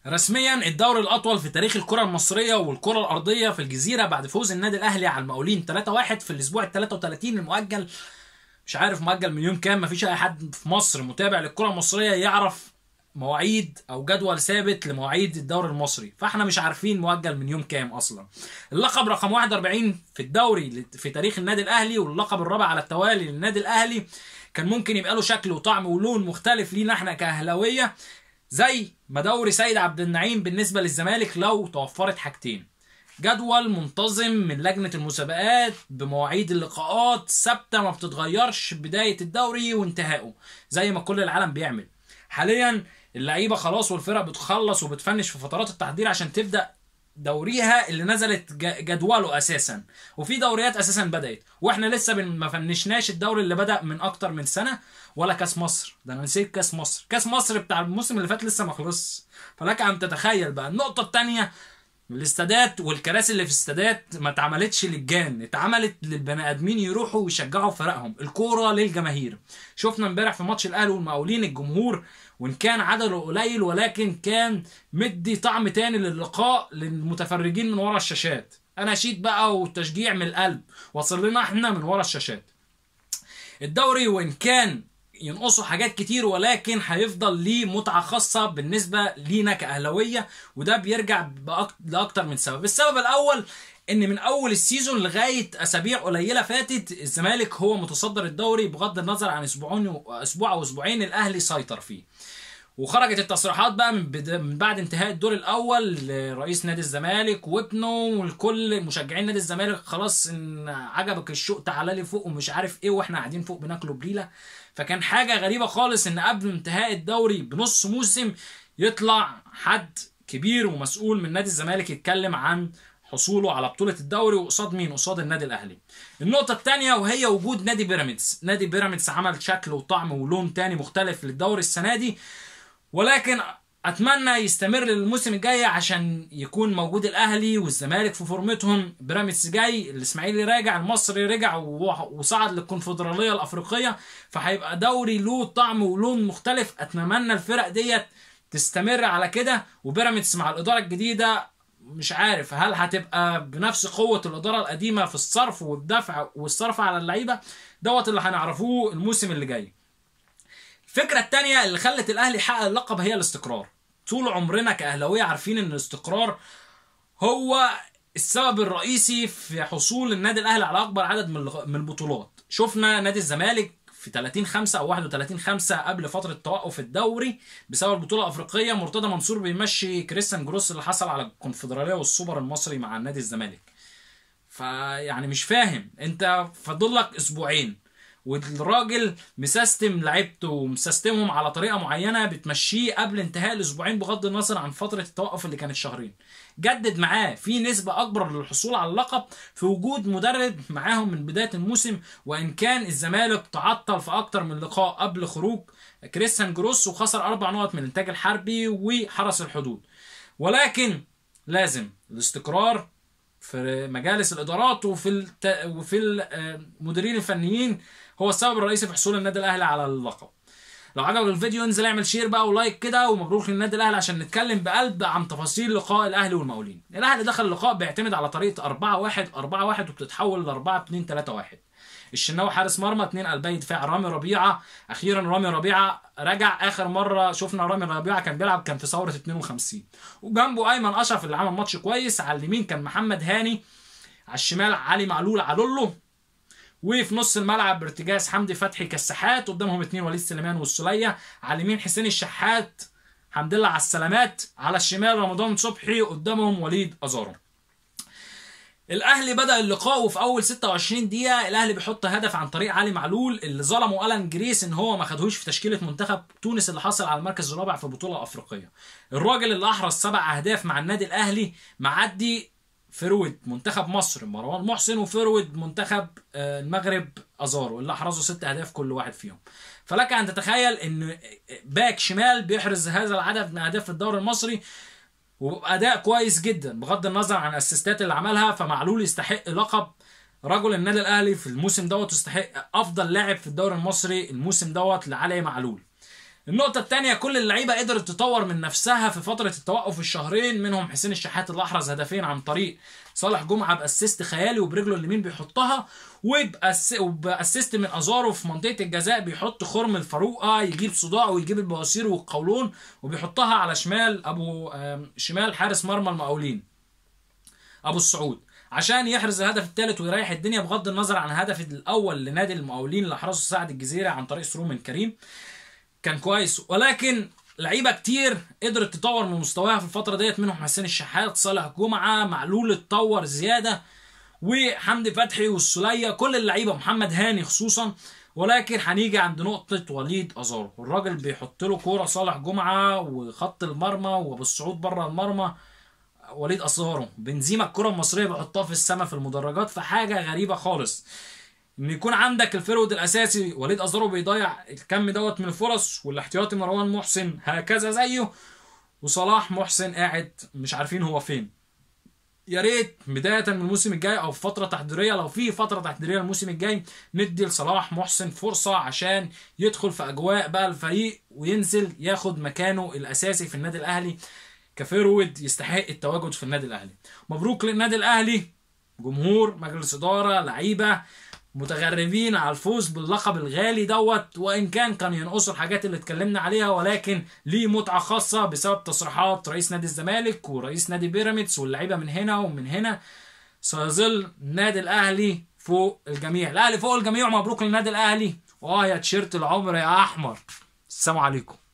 رسميا الدوري الاطول في تاريخ الكره المصريه والكره الارضيه في الجزيره بعد فوز النادي الاهلي على المقاولين 3-1 في الاسبوع ال 33 المؤجل مش عارف مؤجل من يوم كام مفيش اي حد في مصر متابع للكره المصريه يعرف مواعيد او جدول ثابت لمواعيد الدوري المصري فاحنا مش عارفين مؤجل من يوم كام اصلا اللقب رقم 41 في الدوري في تاريخ النادي الاهلي واللقب الرابع على التوالي للنادي الاهلي كان ممكن يبقى له شكل وطعم ولون مختلف لينا احنا كاهلاويه زي ما دوري سيد عبد النعيم بالنسبه للزمالك لو توفرت حاجتين جدول منتظم من لجنه المسابقات بمواعيد اللقاءات ثابته ما بتتغيرش بدايه الدوري وانتهائه زي ما كل العالم بيعمل حاليا اللعيبه خلاص والفرق بتخلص وبتفنش في فترات التحضير عشان تبدا دوريها اللي نزلت ج- جدوله اساسا وفي دوريات اساسا بدات واحنا لسه بن- ما فنشناش الدوري اللي بدا من اكتر من سنه ولا كاس مصر ده انا نسيت كاس مصر كاس مصر بتاع الموسم اللي فات لسه ما خلصش فلك ان تتخيل بقى النقطه الثانيه الاستادات والكراسي اللي في الاستادات ما اتعملتش للجان اتعملت للبني ادمين يروحوا ويشجعوا فرقهم الكوره للجماهير شفنا امبارح في ماتش الاهلي والمقاولين الجمهور وان كان عدده قليل ولكن كان مدي طعم تاني للقاء للمتفرجين من ورا الشاشات اناشيد بقى وتشجيع من القلب وصل لنا احنا من ورا الشاشات الدوري وان كان ينقصوا حاجات كتير ولكن هيفضل ليه متعة خاصة بالنسبة لينا كأهلاوية وده بيرجع بأك... لأكتر من سبب السبب الأول ان من اول السيزون لغايه اسابيع قليله فاتت الزمالك هو متصدر الدوري بغض النظر عن اسبوعين اسبوع او اسبوعين الاهلي سيطر فيه وخرجت التصريحات بقى من, بد... من بعد انتهاء الدور الاول لرئيس نادي الزمالك وابنه والكل مشجعين نادي الزمالك خلاص ان عجبك الشوق تعالى لي فوق ومش عارف ايه واحنا قاعدين فوق بناكلوا بليله فكان حاجه غريبه خالص ان قبل انتهاء الدوري بنص موسم يطلع حد كبير ومسؤول من نادي الزمالك يتكلم عن حصوله على بطولة الدوري وقصاد مين؟ قصاد النادي الأهلي. النقطة الثانية وهي وجود نادي بيراميدز، نادي بيراميدز عمل شكل وطعم ولون تاني مختلف للدوري السنة دي ولكن اتمنى يستمر للموسم الجاي عشان يكون موجود الاهلي والزمالك في فورمتهم بيراميدز جاي الاسماعيلي راجع المصري رجع و- وصعد للكونفدراليه الافريقيه فهيبقى دوري له طعم ولون مختلف اتمنى الفرق ديت تستمر على كده وبيراميدز مع الاداره الجديده مش عارف هل هتبقى بنفس قوه الاداره القديمه في الصرف والدفع والصرف على اللعيبه دوت اللي هنعرفوه الموسم اللي جاي الفكره الثانيه اللي خلت الاهلي يحقق اللقب هي الاستقرار طول عمرنا كاهلاويه عارفين ان الاستقرار هو السبب الرئيسي في حصول النادي الاهلي على اكبر عدد من الغ- من البطولات شفنا نادي الزمالك في 30 5 او 31 5 قبل فتره توقف الدوري بسبب البطوله الافريقيه مرتضى منصور بيمشي كريستيان جروس اللي حصل على الكونفدراليه والسوبر المصري مع النادي الزمالك فيعني مش فاهم انت فاضل لك اسبوعين والراجل مسيستم لعيبته ومسيستمهم على طريقه معينه بتمشيه قبل انتهاء الاسبوعين بغض النظر عن فتره التوقف اللي كانت شهرين جدد معاه في نسبه اكبر للحصول على اللقب في وجود مدرب معاهم من بدايه الموسم وان كان الزمالك تعطل في اكتر من لقاء قبل خروج كريستيان جروس وخسر اربع نقط من الانتاج الحربي وحرس الحدود ولكن لازم الاستقرار في مجالس الادارات وفي الت... وفي المديرين الفنيين هو السبب الرئيسي في حصول النادي الاهلي على اللقب لو عجبك الفيديو انزل اعمل شير بقى ولايك كده ومبروك للنادي الاهلي عشان نتكلم بقلب عن تفاصيل لقاء الاهلي والمقاولين الاهلي دخل اللقاء بيعتمد على طريقه 4 1 4 1 وبتتحول ل 4 2 3 1 الشناوي حارس مرمى اثنين قلبي دفاع رامي ربيعه اخيرا رامي ربيعه رجع اخر مره شفنا رامي ربيعه كان بيلعب كان في ثوره 52 وجنبه ايمن اشرف اللي عمل ماتش كويس على اليمين كان محمد هاني على الشمال علي معلول علولو وفي نص الملعب ارتجاز حمدي فتحي كالسحات قدامهم اتنين وليد سليمان والسليه على اليمين حسين الشحات حمد لله على السلامات على الشمال رمضان صبحي قدامهم وليد ازارو الاهلي بدا اللقاء وفي اول 26 دقيقه الاهلي بيحط هدف عن طريق علي معلول اللي ظلمه الان جريس ان هو ما خدهوش في تشكيله منتخب تونس اللي حصل على المركز الرابع في البطوله الافريقيه الراجل اللي احرز سبع اهداف مع النادي الاهلي معدي فرويد منتخب مصر مروان محسن وفرويد منتخب آه، المغرب ازارو اللي احرزوا ست اهداف كل واحد فيهم فلك ان تتخيل ان باك شمال بيحرز هذا العدد من اهداف في الدوري المصري وباداء كويس جدا بغض النظر عن الاسيستات اللي عملها فمعلول يستحق لقب رجل النادي الاهلي في الموسم دوت يستحق افضل لاعب في الدوري المصري الموسم دوت لعلي معلول النقطة الثانية كل اللعيبة قدرت تطور من نفسها في فترة التوقف الشهرين منهم حسين الشحات اللي أحرز هدفين عن طريق صالح جمعة بأسيست خيالي وبرجله اليمين بيحطها وبأس- وبأسيست من أزارو في منطقة الجزاء بيحط خرم الفاروقة يجيب صداع ويجيب البواسير والقولون وبيحطها على شمال أبو آم، شمال حارس مرمى المقاولين ابو السعود عشان يحرز الهدف الثالث ويريح الدنيا بغض النظر عن الهدف الاول لنادي المقاولين اللي احرزه سعد الجزيري عن طريق سرور من كريم كان كويس ولكن لعيبه كتير قدرت تطور من مستواها في الفتره ديت منهم حسين الشحات صالح جمعه معلول اتطور زياده وحمدي فتحي والسليه كل اللعيبه محمد هاني خصوصا ولكن هنيجي عند نقطة وليد أزارو الراجل بيحط له كورة صالح جمعة وخط المرمى وأبو السعود بره المرمى وليد أزارو بنزيما الكرة المصرية بيحطها في السماء في المدرجات فحاجة غريبة خالص ان يكون عندك الفرود الاساسي وليد ازارو بيضيع الكم دوت من الفرص والاحتياطي مروان محسن هكذا زيه وصلاح محسن قاعد مش عارفين هو فين يا ريت بدايه من الموسم الجاي او في فتره تحضيريه لو في فتره تحضيريه الموسم الجاي ندي لصلاح محسن فرصه عشان يدخل في اجواء بقى الفريق وينزل ياخد مكانه الاساسي في النادي الاهلي كفيرود يستحق التواجد في النادي الاهلي مبروك للنادي الاهلي جمهور مجلس اداره لعيبه متغربين على الفوز باللقب الغالي دوت وان كان كان ينقصوا الحاجات اللي اتكلمنا عليها ولكن ليه متعه خاصه بسبب تصريحات رئيس نادي الزمالك ورئيس نادي بيراميدز واللعيبه من هنا ومن هنا سيظل النادي الاهلي فوق الجميع الاهلي فوق الجميع مبروك للنادي الاهلي واه يا تيشيرت العمر يا احمر السلام عليكم